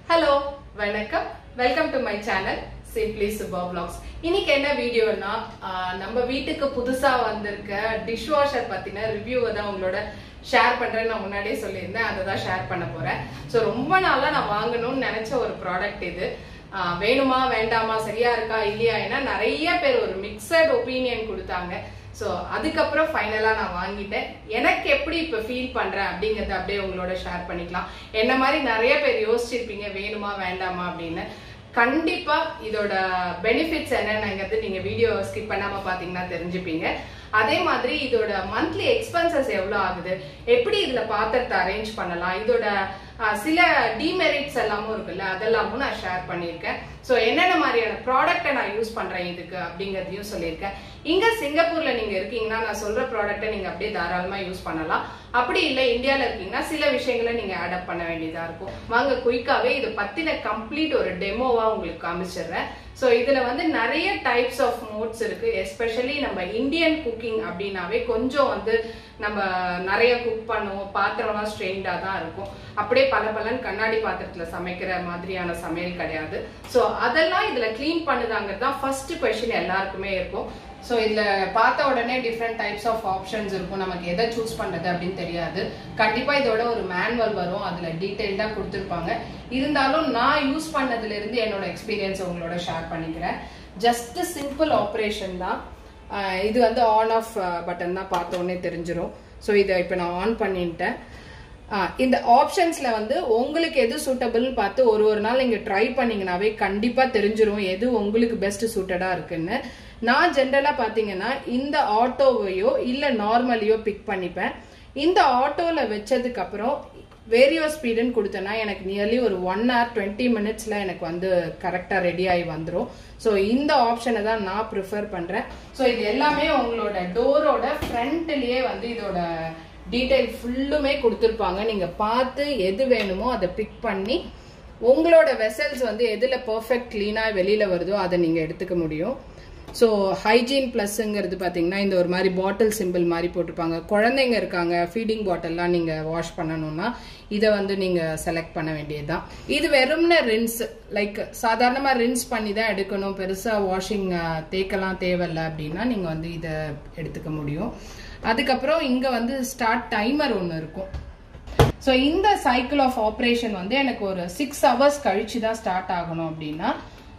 hello வணக்கம் welcome to my channel simply Subha blogs இன்னைக்கு என்ன வீடியோனா ஆஹ், நம்ம வீட்டுக்கு புதுசா வந்திருக்க டிஷ் வாஷர் பத்தின ரிவ்யூவை தான் உங்களோட ஷேர் பண்றேன்னு நான் முன்னாடியே சொல்லியிருந்தேன் அதை தான் ஷேர் பண்ண போறேன் ஸோ ரொம்ப நாளா நான் வாங்கணும்னு நினைச்ச ஒரு ப்ராடக்ட் இது ஆஹ், வேணுமா வேண்டாமா சரியா இருக்கா இல்லையா ஏன்னா நிறைய பேர் ஒரு மிக்சட் ஒப்பீனியன் கொடுத்தாங்க ஸோ அதுக்கப்புறம் ஃபைனலாக நான் வாங்கிட்டேன் எனக்கு எப்படி இப்போ ஃபீல் பண்ணுறேன் அப்படிங்கிறத அப்படியே உங்களோட ஷேர் பண்ணிக்கலாம் என்ன மாதிரி நிறைய பேர் யோசிச்சிருப்பீங்க வேணுமா வேண்டாமா அப்படின்னு கண்டிப்பா இதோட பெனிஃபிட்ஸ் என்னென்னங்கிறது நீங்க வீடியோ ஸ்கிப் பண்ணாம பாத்தீங்கன்னா தெரிஞ்சுப்பீங்க அதே மாதிரி இதோட மந்த்லி எக்ஸ்பென்சஸ் எவ்வளவு ஆகுது எப்படி இதுல பாத்திரத்தை அரேஞ்ச் பண்ணலாம் இதோட அஹ், சில டிமெரிட்ஸ் எல்லாமும் இருக்குல்ல அதெல்லாமும் நான் ஷேர் பண்ணியிருக்கேன் ஸோ என்னென்ன மாதிரியான ப்ராடக்ட்டை நான் யூஸ் பண்றேன் இதுக்கு அப்படிங்கறதையும் சொல்லியிருக்கேன் இங்க சிங்கப்பூர்ல நீங்க இருக்கீங்கன்னா நான் சொல்ற ப்ராடக்ட்டை நீங்க அப்படியே தாராளமா யூஸ் பண்ணலாம் அப்படி இல்லை இந்தியால இருக்கீங்கன்னா சில விஷயங்களை நீங்க அடாப்ட் பண்ண வேண்டியதா இருக்கும் வாங்க குயிக்காவே இது பத்தின கம்ப்ளீட் ஒரு டெமோவா உங்களுக்கு காமிச்சிடுறேன் ஸோ இதுல வந்து நிறைய டைப்ஸ் ஆஃப் மோட்ஸ் இருக்கு எஸ்பெஷலி நம்ம இந்தியன் குக்கிங் அப்படின்னாவே கொஞ்சம் வந்து நம்ம நிறைய குக் பண்ணுவோம் பாத்திரம்லாம் ஸ்ட்ரெயின்டா தான் இருக்கும் அப்படியே பல பலன் கண்ணாடி பாத்திரத்துல சமைக்கிற மாதிரியான சமையல் கிடையாது ஸோ அதெல்லாம் இதுல க்ளீன் பண்ணுதாங்கிறது தான் ஃபர்ஸ்ட் கொஸ்டின் எல்லாருக்குமே இருக்கும் ஸோ இதுல பார்த்த உடனே டிஃப்ரெண்ட் டைப்ஸ் ஆஃப் ஆப்ஷன்ஸ் இருக்கும் நமக்கு எதை சூஸ் பண்றது அப்படின்னு தெரியாது கண்டிப்பா இதோட ஒரு மேனுவல் வரும் அதுல டீட்டெயில்டா கொடுத்துருப்பாங்க இருந்தாலும் நான் யூஸ் பண்ணதுல இருந்து என்னோட எக்ஸ்பீரியன்ஸ் உங்களோட ஷேர் பண்ணிக்கிறேன் ஜஸ்ட் சிம்பிள் ஆப்ரேஷன் தான் ஆஹ் இது வந்து ஆன் ஆஃப் பட்டன் தான் பார்த்த உடனே தெரிஞ்சிரும் ஸோ இதை இப்போ நான் ஆன் பண்ணிட்டேன் ஆஹ் இந்த ஆப்ஷன்ஸ்ல வந்து உங்களுக்கு எது சூட்டபிள் பார்த்து ஒரு ஒரு நாள் நீங்க ட்ரை பண்ணீங்கனாவே கண்டிப்பா தெரிஞ்சிரும் எது உங்களுக்கு பெஸ்ட் சூட்டடா இருக்குன்னு நான் ஜென்ரலா பாத்தீங்கன்னா இந்த ஆட்டோவையோ இல்ல நார்மலையோ பிக் பண்ணிப்பேன் இந்த ஆட்டோல வச்சதுக்கு அப்புறம் வேரியோ ஸ்பீடுன்னு கொடுத்தேன்னா எனக்கு நியர்லி ஒரு ஒன் ஹவர் டுவெண்ட்டி மினிட்ஸ்ல எனக்கு வந்து கரெக்டாக ரெடி ஆகி வந்துடும் ஸோ இந்த ஆப்ஷனை தான் நான் ப்ரிஃபர் பண்ணுறேன் ஸோ இது எல்லாமே உங்களோட டோரோட ஃப்ரண்ட்லேயே வந்து இதோட டீட்டெயில் ஃபுல்லுமே கொடுத்துருப்பாங்க நீங்கள் பார்த்து எது வேணுமோ அதை பிக் பண்ணி உங்களோட வெசல்ஸ் வந்து எதில் பர்ஃபெக்ட் க்ளீனாக வெளியில் வருதோ அதை நீங்கள் எடுத்துக்க முடியும் ஸோ ஹைஜீன் ப்ளஸ்ங்கிறது பார்த்தீங்கன்னா இந்த ஒரு மாதிரி பாட்டில் சிம்பிள் மாதிரி போட்டிருப்பாங்க குழந்தைங்க இருக்காங்க ஃபீடிங் பாட்டில்லாம் நீங்கள் வாஷ் பண்ணணும்னா இதை வந்து நீங்கள் செலக்ட் பண்ண வேண்டியதுதான் இது வெறும்ன ரின்ஸ் லைக் சாதாரணமாக ரின்ஸ் பண்ணி தான் எடுக்கணும் பெருசாக வாஷிங் தேக்கலாம் தேவையில்ல அப்படின்னா நீங்கள் வந்து இதை எடுத்துக்க முடியும் அதுக்கப்புறம் இங்கே வந்து ஸ்டார்ட் டைமர் ஒன்று இருக்கும் ஸோ இந்த சைக்கிள் ஆஃப் ஆப்ரேஷன் வந்து எனக்கு ஒரு சிக்ஸ் ஹவர்ஸ் கழிச்சு தான் ஸ்டார்ட் ஆகணும் அப்படின்னா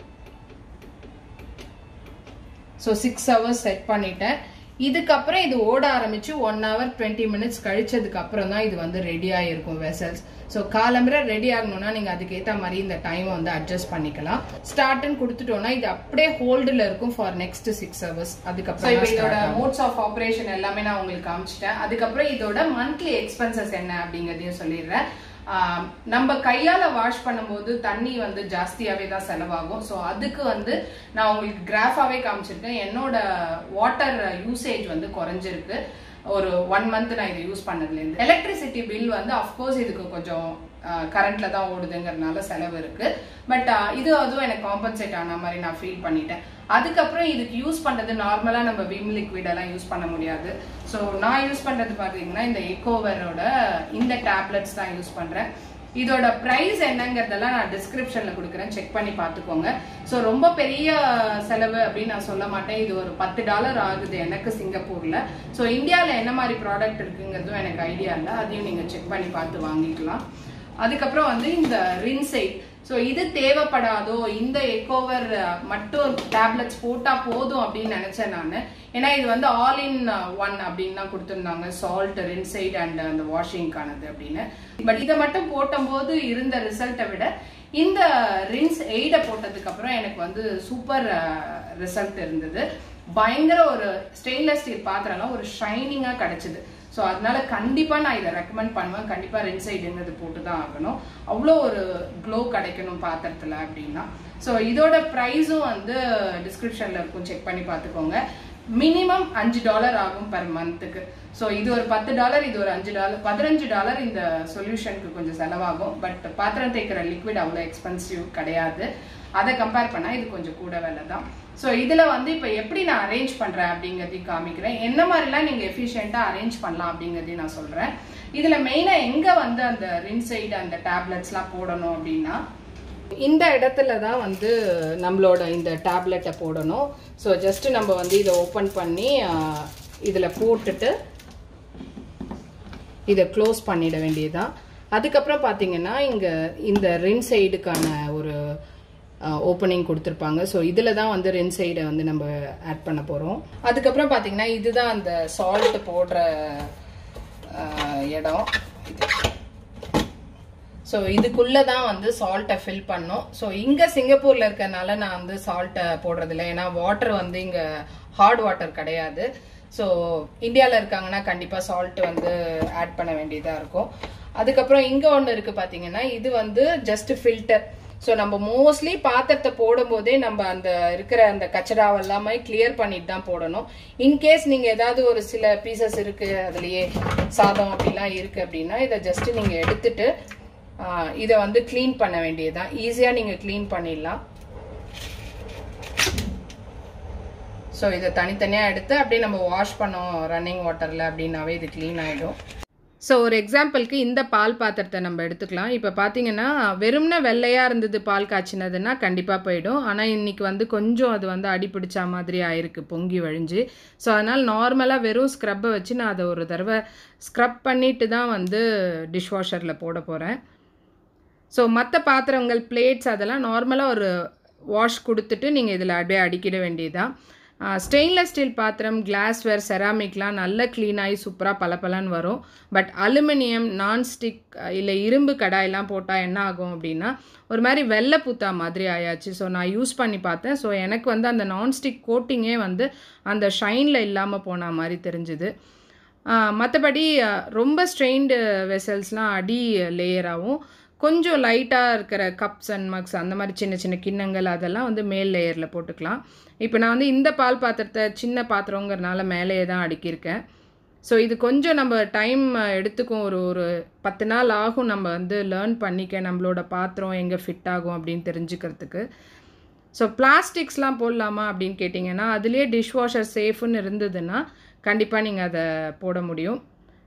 ஸோ சிக்ஸ் ஹவர்ஸ் செட் பண்ணிட்டேன் இதுக்கப்புறம் இது ஓட ஆரம்பிச்சு ஒன் ஹவர் டுவெண்ட்டி மினிட்ஸ் கழிச்சதுக்கு அப்புறம் தான் இது வந்து ரெடி ஆகிருக்கும் வெசல்ஸ் ஸோ காலம்பரை ரெடி ஆகணும்னா நீங்கள் அதுக்கேற்ற மாதிரி இந்த டைமை வந்து அட்ஜஸ்ட் பண்ணிக்கலாம் ஸ்டார்ட்னு கொடுத்துட்டோம்னா இது அப்படியே ஹோல்டில் இருக்கும் ஃபார் நெக்ஸ்ட் சிக்ஸ் ஹவர்ஸ் அதுக்கப்புறம் இப்போ இதோட மோட்ஸ் ஆஃப் ஆப்ரேஷன் எல்லாமே நான் உங்களுக்கு காமிச்சிட்டேன் அதுக்கப்புறம் இதோட மந்த்லி எக்ஸ்பென்சஸ் என்ன அப்படிங்கிறதையும் சொல்லிடுறேன் ஆஹ் நம்ம கையால வாஷ் பண்ணும்போது தண்ணி வந்து ஜாஸ்தியாவே தான் செலவாகும் ஸோ அதுக்கு வந்து நான் உங்களுக்கு கிராஃபாவே காமிச்சிருக்கேன் என்னோட வாட்டர் யூசேஜ் வந்து குறைஞ்சிருக்கு ஒரு ஒன் மந்த் நான் இதை யூஸ் பண்ணதுலேருந்து எலக்ட்ரிசிட்டி பில் வந்து அஃப்கோர்ஸ் இதுக்கு கொஞ்சம் கரண்ட்ல தான் ஓடுதுங்கிறதுனால செலவு இருக்கு பட் இது அதுவும் எனக்கு காம்பன்சேட் ஆன மாதிரி நான் ஃபீல் பண்ணிட்டேன் அதுக்கப்புறம் இதுக்கு யூஸ் பண்றது நார்மலா நம்ம விம் லிக்விட் எல்லாம் யூஸ் பண்ண முடியாது ஸோ நான் யூஸ் பண்றது பாத்தீங்கன்னா இந்த எக்கோவரோட இந்த டேப்லெட்ஸ் தான் யூஸ் பண்றேன் இதோட பிரைஸ் என்னங்கிறதெல்லாம் நான் டிஸ்கிரிப்ஷன்ல கொடுக்குறேன் செக் பண்ணி பார்த்துக்கோங்க ஸோ ரொம்ப பெரிய செலவு அப்படின்னு நான் சொல்ல மாட்டேன் இது ஒரு பத்து டாலர் ஆகுது எனக்கு சிங்கப்பூர்ல ஸோ இந்தியாவில் என்ன மாதிரி ப்ராடக்ட் இருக்குங்கிறதும் எனக்கு ஐடியா இல்லை அதையும் நீங்க செக் பண்ணி பார்த்து வாங்கிக்கலாம் அதுக்கப்புறம் வந்து இந்த ரின்சைட் ஸோ இது தேவைப்படாதோ இந்த எக்கோவர் மட்டும் டேப்லெட்ஸ் போட்டா போதும் அப்படின்னு நினைச்சேன் நான் ஏன்னா இது வந்து ஆல் இன் ஒன் அப்படின்னு தான் கொடுத்துருந்தாங்க சால்ட் ரின்சைட் அண்ட் அந்த வாஷிங்கானது அப்படின்னு பட் இதை மட்டும் போட்டபோது இருந்த ரிசல்ட்டை விட இந்த ரின்ஸ் எய்டை போட்டதுக்கு அப்புறம் எனக்கு வந்து சூப்பர் ரிசல்ட் இருந்தது பயங்கர ஒரு ஸ்டெயின்லெஸ் ஸ்டீல் பாத்திரம்லாம் ஒரு ஷைனிங்காக கிடைச்சிது ஸோ அதனால கண்டிப்பாக நான் இதை ரெக்கமெண்ட் பண்ணுவேன் கண்டிப்பாக ரின்சைடுங்கிறது போட்டு தான் ஆகணும் அவ்வளோ ஒரு க்ளோ கிடைக்கணும் பாத்திரத்தில் அப்படின்னா ஸோ இதோட ப்ரைஸும் வந்து டிஸ்கிரிப்ஷனில் இருக்கும் செக் பண்ணி பார்த்துக்கோங்க மினிமம் அஞ்சு டாலர் ஆகும் பர் மந்த்துக்கு ஸோ இது ஒரு பத்து டாலர் இது ஒரு அஞ்சு டாலர் பதினஞ்சு டாலர் இந்த சொல்யூஷனுக்கு கொஞ்சம் செலவாகும் பட் பாத்திரம் தேய்க்கிற லிக்விட் அவ்வளோ எக்ஸ்பென்சிவ் கிடையாது அதை கம்பேர் பண்ணால் இது கொஞ்சம் கூட விலை தான் ஸோ இதில் வந்து இப்போ எப்படி நான் அரேஞ்ச் பண்ணுறேன் அப்படிங்கிறதையும் காமிக்கிறேன் என்ன மாதிரிலாம் நீங்கள் எஃபிஷியண்ட்டாக அரேஞ்ச் பண்ணலாம் அப்படிங்கிறதையும் நான் சொல்கிறேன் இதில் மெயினாக எங்கே வந்து அந்த ரின்சைடு அந்த டேப்லெட்ஸ்லாம் போடணும் அப்படின்னா இந்த இடத்துல தான் வந்து நம்மளோட இந்த டேப்லெட்டை போடணும் ஸோ ஜஸ்ட் நம்ம வந்து இதை ஓப்பன் பண்ணி இதில் போட்டுட்டு இதை க்ளோஸ் பண்ணிட வேண்டியதுதான் அதுக்கப்புறம் பார்த்தீங்கன்னா இங்கே இந்த ரின் சைடுக்கான ஒரு ஓப்பனிங் கொடுத்துருப்பாங்க ஸோ இதில் தான் வந்து ரின் சைடை வந்து நம்ம ஆட் பண்ண போகிறோம் அதுக்கப்புறம் பார்த்தீங்கன்னா இதுதான் அந்த சால்ட் போடுற அஹ், இடம் இது ஸோ இதுக்குள்ளே தான் வந்து சால்ட்டை ஃபில் பண்ணோம் ஸோ இங்கே சிங்கப்பூரில் இருக்கறனால நான் வந்து சால்ட்டை போடுறதில்ல ஏன்னா வாட்டர் வந்து இங்கே ஹார்ட் வாட்டர் கிடையாது ஸோ இந்தியாவில் இருக்காங்கன்னா கண்டிப்பாக சால்ட் வந்து ஆட் பண்ண வேண்டியதாக இருக்கும் அதுக்கப்புறம் இங்கே ஒன்று இருக்குது பார்த்தீங்கன்னா இது வந்து ஜஸ்ட் ஃபில்டர் ஸோ நம்ம மோஸ்ட்லி பாத்திரத்தை போடும்போதே நம்ம அந்த இருக்கிற அந்த கச்சடாவை எல்லாமே கிளியர் பண்ணிட்டு தான் போடணும் இன்கேஸ் நீங்கள் ஏதாவது ஒரு சில பீசஸ் இருக்குது அதுலேயே சாதம் அப்படிலாம் இருக்குது அப்படின்னா இதை ஜஸ்ட் நீங்கள் எடுத்துட்டு ஆஹ் இதை வந்து க்ளீன் பண்ண வேண்டியதுதான் ஈஸியாக நீங்கள் க்ளீன் பண்ணிடலாம் ஸோ இதை தனித்தனியாக எடுத்து அப்படியே நம்ம வாஷ் பண்ணோம் ரன்னிங் வாட்டரில் அப்படின்னாவே இது க்ளீன் ஆகிடும் ஸோ ஒரு எக்ஸாம்பிளுக்கு இந்த பால் பாத்திரத்தை நம்ம எடுத்துக்கலாம் இப்போ பார்த்தீங்கன்னா வெறும்னே வெள்ளையாக இருந்தது பால் காய்ச்சினதுன்னா கண்டிப்பாக போயிடும் ஆனால் இன்னைக்கு வந்து கொஞ்சம் அது வந்து அடி பிடிச்ச மாதிரி ஆயிருக்கு பொங்கி வழிஞ்சு ஸோ அதனால் நார்மலாக வெறும் ஸ்க்ரப்பை வச்சு நான் அதை ஒரு தடவை ஸ்க்ரப் பண்ணிட்டு தான் வந்து டிஷ் வாஷரில் போட போகிறேன் ஸோ மற்ற பாத்திரங்கள் பிளேட்ஸ் அதெல்லாம் நார்மலாக ஒரு வாஷ் கொடுத்துட்டு நீங்கள் இதில் அப்படியே அடிக்கிட வேண்டியதுதான் ஸ்டெயின்லெஸ் ஸ்டீல் பாத்திரம் கிளாஸ்வேர் செராமிக்லாம் நல்ல க்ளீனாகி சூப்பராக பளபளன்னு வரும் பட் அலுமினியம் நான்ஸ்டிக் இல்லை இரும்பு கடாயெல்லாம் போட்டால் என்ன ஆகும் அப்படின்னா ஒரு மாதிரி வெள்ளை பூத்தா மாதிரி ஆயாச்சு ஸோ நான் யூஸ் பண்ணி பார்த்தேன் ஸோ எனக்கு வந்து அந்த நான்ஸ்டிக் கோட்டிங்கே வந்து அந்த ஷைனில் இல்லாமல் போன மாதிரி தெரிஞ்சுது மற்றபடி ரொம்ப ஸ்ட்ரெயின்டு வெசல்ஸ்லாம் அடி லேயராகவும் கொஞ்சம் லைட்டாக இருக்கிற கப்ஸ் அண்ட் மக்ஸ் அந்த மாதிரி சின்ன சின்ன கிண்ணங்கள் அதெல்லாம் வந்து மேல் லேயரில் போட்டுக்கலாம் இப்போ நான் வந்து இந்த பால் பாத்திரத்தை சின்ன பாத்திரங்கிறனால மேலேயே தான் அடுக்கியிருக்கேன் ஸோ இது கொஞ்சம் நம்ம டைம் எடுத்துக்கும் ஒரு ஒரு பத்து நாள் ஆகும் நம்ம வந்து லேர்ன் பண்ணிக்க நம்மளோட பாத்திரம் எங்கே ஃபிட் ஆகும் அப்படின்னு தெரிஞ்சுக்கிறதுக்கு ஸோ பிளாஸ்டிக்ஸ்லாம் போடலாமா அப்படின்னு கேட்டிங்கன்னா அதுலேயே டிஷ் வாஷர் சேஃப்னு இருந்ததுன்னா கண்டிப்பாக நீங்கள் அதை போட முடியும்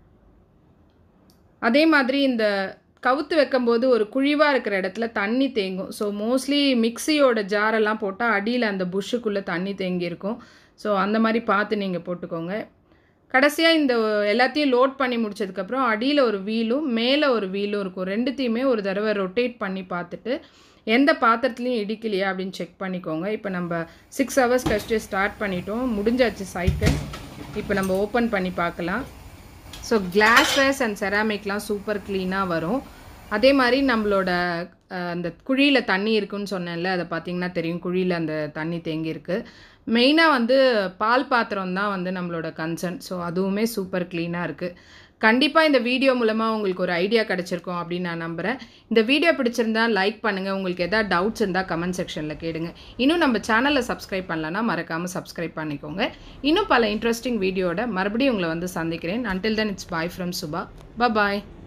அதே மாதிரி இந்த கவுத்து வைக்கும்போது ஒரு குழிவாக இருக்கிற இடத்துல தண்ணி தேங்கும் ஸோ மோஸ்ட்லி மிக்சியோட ஜாரெல்லாம் போட்டால் அடியில் அந்த புஷ்ஷுக்குள்ளே தண்ணி தேங்கியிருக்கும் ஸோ அந்த மாதிரி பார்த்து நீங்கள் போட்டுக்கோங்க கடைசியாக இந்த எல்லாத்தையும் லோட் பண்ணி முடிச்சதுக்கப்புறம் அடியில் ஒரு வீலும் மேலே ஒரு வீலும் இருக்கும் ரெண்டுத்தையுமே ஒரு தடவை ரொட்டேட் பண்ணி பார்த்துட்டு எந்த பாத்திரத்துலையும் இடிக்கலையா அப்படின்னு செக் பண்ணிக்கோங்க இப்போ நம்ம சிக்ஸ் ஹவர்ஸ் கழிச்சு ஸ்டார்ட் பண்ணிட்டோம் முடிஞ்சாச்சு சைக்கிள் இப்போ நம்ம ஓப்பன் பண்ணி பார்க்கலாம் ஸோ கிளாஸ்வேர்ஸ் அண்ட் செராமிக்லாம் சூப்பர் க்ளீனாக வரும் அதே மாதிரி நம்மளோட அஹ், அந்த குழியில் தண்ணி இருக்குன்னு சொன்னேன்ல அதை பார்த்தீங்கன்னா தெரியும் குழியில் அந்த தண்ணி தேங்கியிருக்கு மெயினாக வந்து பால் பாத்திரம் தான் வந்து நம்மளோட கன்சர்ன் ஸோ அதுவுமே சூப்பர் க்ளீனாக இருக்குது கண்டிப்பாக இந்த வீடியோ மூலமாக உங்களுக்கு ஒரு ஐடியா கிடச்சிருக்கும் அப்படின்னு நான் நம்புகிறேன் இந்த வீடியோ பிடிச்சிருந்தா லைக் பண்ணுங்கள் உங்களுக்கு எதாவது டவுட்ஸ் இருந்தால் கமெண்ட் செக்ஷனில் கேளுங்க இன்னும் நம்ம சேனலை சப்ஸ்கிரைப் பண்ணலன்னா மறக்காமல் சப்ஸ்கிரைப் பண்ணிக்கோங்க இன்னும் பல இன்ட்ரெஸ்டிங் வீடியோட மறுபடியும் உங்களை வந்து சந்திக்கிறேன் until then it's bye from Subha bye